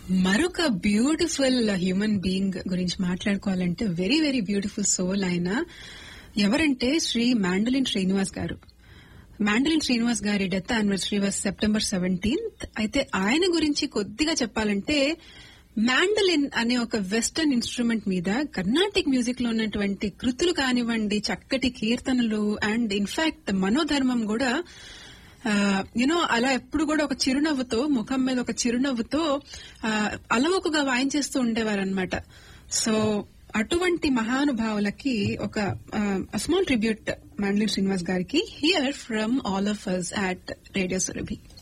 మరొక beautiful human being గురించి మాట్లాడుకోవాలంటే వెరీ వెరీ బ్యూటిఫుల్ సోల్ ఆయన ఎవరంటే శ్రీ మాండలిన్ శ్రీనివాస్ గారు మాండలిన్ శ్రీనివాస్ గారి death anniversary was September seventeenth అయితే ఆయన గురించి కొద్దిగా చెప్పాలంటే మాండలిన్ అనే ఒక వెస్టర్న్ ఇన్స్ట్రుమెంట్ మీద కర్ణాటిక్ మ్యూజిక్ లో ఉన్నటువంటి కృతులు కానివ్వండి చక్కటి కీర్తనలు అండ్ ఇన్ఫాక్ట్ మనోధర్మం కూడా యునో అలా ఎప్పుడు కూడా ఒక చిరునవ్వుతో ముఖం మీద ఒక చిరునవ్వుతో ఆ, అలవోకగా వాయించేస్తూ ఉండేవారు అనమాట సో అటువంటి మహానుభావులకి ఒక స్మాల్ ట్రిబ్యూట్ మండలి శ్రీనివాస్ గారికి here from all of us at radio Surabhi